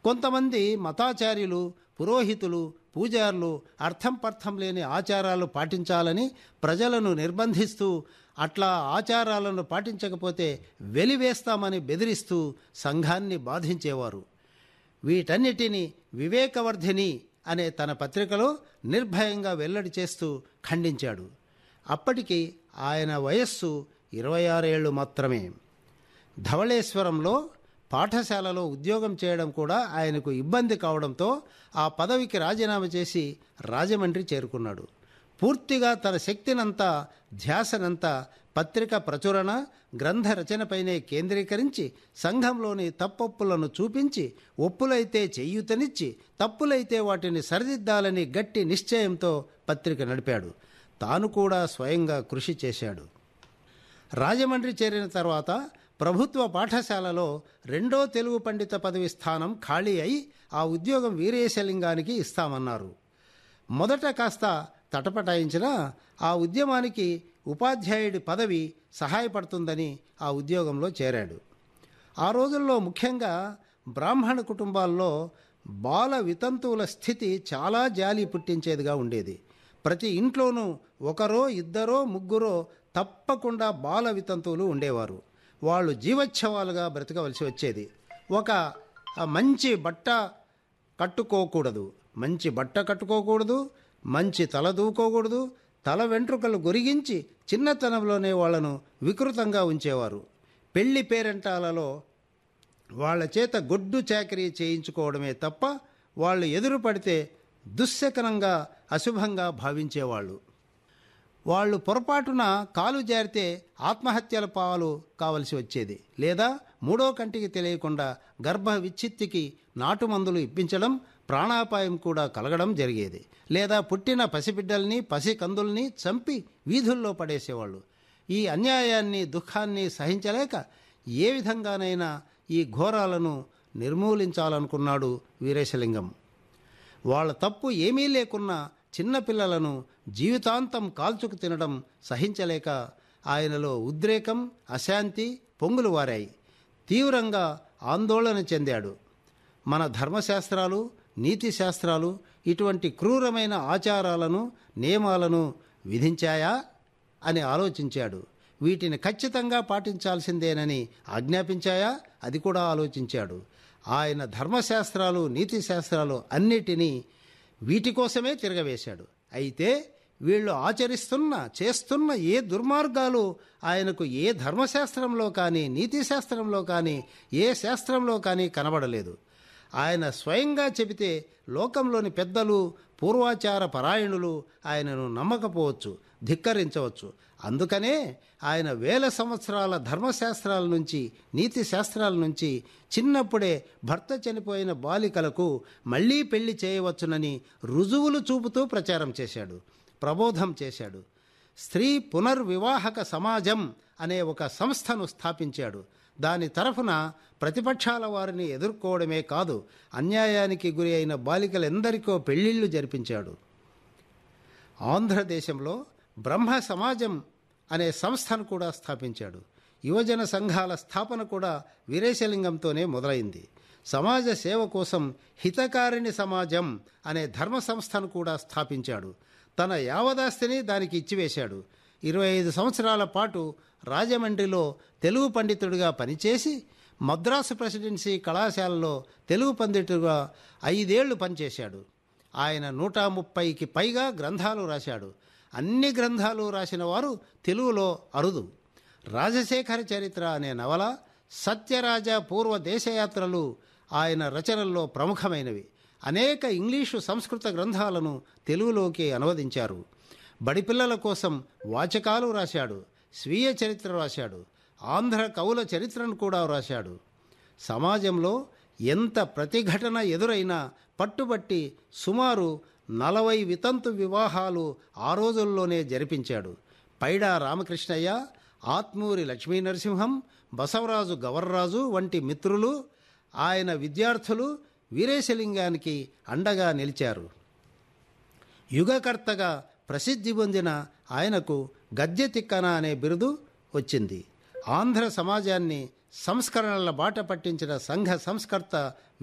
కొంతమంది మతాచార్యులు పురోహితులు పూజారులు అర్థం పర్థం లేని ఆచారాలు పాటించాలని ప్రజలను నిర్బంధిస్తూ అట్లా ఆచారాలను పాటించకపోతే వెలివేస్తామని బెదిరిస్తూ సంఘాన్ని బాధించేవారు వీటన్నిటిని వివేకవర్ధిని అనే తన పత్రికలో నిర్భయంగా వెల్లడి చేస్తూ ఖండించాడు అప్పటికి ఆయన వయస్సు ఇరవై ఆరేళ్లు మాత్రమే ధవళేశ్వరంలో పాఠశాలలో ఉద్యోగం చేయడం కూడా ఆయనకు ఇబ్బంది కావడంతో ఆ పదవికి రాజీనామా చేసి రాజమండ్రి చేరుకున్నాడు పూర్తిగా తన శక్తినంతా ధ్యాసనంతా పత్రిక ప్రచురణ గ్రంథ రచనపైనే కేంద్రీకరించి సంఘంలోని తప్పొప్పులను చూపించి ఒప్పులైతే చెయ్యుతనిచ్చి తప్పులైతే వాటిని సరిదిద్దాలని గట్టి నిశ్చయంతో పత్రిక నడిపాడు తాను కూడా స్వయంగా కృషి చేశాడు రాజమండ్రి చేరిన తర్వాత ప్రభుత్వ పాఠశాలలో రెండో తెలుగు పండిత పదవి స్థానం ఖాళీ అయి ఆ ఉద్యోగం వీరేశలింగానికి ఇస్తామన్నారు మొదట కాస్త తటపటాయించిన ఆ ఉద్యమానికి ఉపాధ్యాయుడి పదవి సహాయపడుతుందని ఆ ఉద్యోగంలో చేరాడు ఆ రోజుల్లో ముఖ్యంగా బ్రాహ్మణ కుటుంబాల్లో బాల వితంతువుల స్థితి చాలా జాలి పుట్టించేదిగా ఉండేది ప్రతి ఇంట్లోనూ ఒకరో ఇద్దరో ముగ్గురో తప్పకుండా బాల వితంతువులు ఉండేవారు వాళ్ళు జీవోత్సవాలుగా బ్రతకవలసి వచ్చేది ఒక ఆ, మంచి బట్ట కట్టుకోకూడదు మంచి బట్ట కట్టుకోకూడదు మంచి తల దూకోకూడదు తల వెంట్రుకలు గొరిగించి చిన్నతనంలోనే వాళ్ళను వికృతంగా ఉంచేవారు పెళ్లి పేరెంటాలలో వాళ్ళ చేత గొడ్డు చాకరీ చేయించుకోవడమే తప్ప వాళ్ళు ఎదురు పడితే దుశ్శకనంగా అశుభంగా భావించేవాళ్ళు వాళ్ళు పొరపాటున కాలు జారితే ఆత్మహత్యల పాలు కావలసి వచ్చేది లేదా మూడో కంటికి తెలియకుండా గర్భ విచ్ఛిత్తికి నాటు మందులు ఇప్పించడం ప్రాణాపాయం కూడా కలగడం జరిగేది లేదా పుట్టిన పసిబిడ్డల్ని పసి కందుల్ని చంపి వీధుల్లో పడేసేవాళ్ళు ఈ అన్యాయాన్ని దుఃఖాన్ని సహించలేక ఏ విధంగానైనా ఈ ఘోరాలను నిర్మూలించాలనుకున్నాడు వీరేశలింగం వాళ్ళ తప్పు ఏమీ లేకున్నా చిన్నపిల్లలను జీవితాంతం కాల్చుకు తినడం సహించలేక ఆయనలో ఉద్రేకం అశాంతి పొంగులు వారాయి తీవ్రంగా ఆందోళన చెందాడు మన ధర్మశాస్త్రాలు నీతి శాస్త్రాలు ఇటువంటి క్రూరమైన ఆచారాలను నియమాలను విధించాయా అని ఆలోచించాడు వీటిని ఖచ్చితంగా పాటించాల్సిందేనని ఆజ్ఞాపించాయా అది కూడా ఆలోచించాడు ఆయన ధర్మశాస్త్రాలు నీతి శాస్త్రాలు అన్నిటినీ వీటి కోసమే తిరగవేశాడు అయితే వీళ్ళు ఆచరిస్తున్న చేస్తున్న ఏ దుర్మార్గాలు ఆయనకు ఏ ధర్మశాస్త్రంలో కానీ నీతి శాస్త్రంలో కానీ ఏ శాస్త్రంలో కానీ కనబడలేదు ఆయన స్వయంగా చెబితే లోకంలోని పెద్దలు పూర్వాచార పరాయణులు ఆయనను నమ్మకపోవచ్చు ధిక్కరించవచ్చు అందుకనే ఆయన వేల సంవత్సరాల ధర్మశాస్త్రాల నుంచి నీతి శాస్త్రాల నుంచి చిన్నప్పుడే భర్త చనిపోయిన బాలికలకు మళ్ళీ పెళ్లి చేయవచ్చునని రుజువులు చూపుతూ ప్రచారం చేశాడు ప్రబోధం చేశాడు స్త్రీ పునర్వివాహక సమాజం అనే ఒక సంస్థను స్థాపించాడు దాని తరఫున ప్రతిపక్షాల వారిని ఎదుర్కోవడమే కాదు అన్యాయానికి గురి అయిన బాలికలెందరికో పెళ్లిళ్లు జరిపించాడు ఆంధ్రదేశంలో బ్రహ్మ సమాజం అనే సంస్థను కూడా స్థాపించాడు యువజన సంఘాల స్థాపన కూడా వీరేశలింగంతోనే మొదలైంది సమాజ సేవ కోసం హితకారిణి సమాజం అనే ధర్మ సంస్థను కూడా స్థాపించాడు తన యావదాస్తిని దానికి ఇచ్చివేశాడు ఇరవై ఐదు సంవత్సరాల పాటు రాజమండ్రిలో తెలుగు పండితుడిగా పనిచేసి మద్రాసు ప్రెసిడెన్సీ కళాశాలలో తెలుగు పండితుడిగా ఐదేళ్లు పనిచేశాడు ఆయన నూట ముప్పైకి పైగా గ్రంథాలు రాశాడు అన్ని గ్రంథాలు రాసిన వారు తెలుగులో అరుదు రాజశేఖర చరిత్ర అనే నవల సత్యరాజ పూర్వ దేశయాత్రలు ఆయన రచనల్లో ప్రముఖమైనవి అనేక ఇంగ్లీషు సంస్కృత గ్రంథాలను తెలుగులోకి అనువదించారు బడిపిల్లల కోసం వాచకాలు రాశాడు స్వీయ చరిత్ర రాశాడు ఆంధ్ర కవుల చరిత్రను కూడా రాశాడు సమాజంలో ఎంత ప్రతిఘటన ఎదురైనా పట్టుబట్టి సుమారు నలభై వితంతు వివాహాలు ఆ రోజుల్లోనే జరిపించాడు పైడా రామకృష్ణయ్య ఆత్మూరి లక్ష్మీ నరసింహం బసవరాజు గవర్రాజు వంటి మిత్రులు ఆయన విద్యార్థులు వీరేశలింగానికి అండగా నిలిచారు యుగకర్తగా ప్రసిద్ధి పొందిన ఆయనకు గద్య తిక్కన అనే బిరుదు వచ్చింది ఆంధ్ర సమాజాన్ని సంస్కరణల బాట పట్టించిన సంఘ సంస్కర్త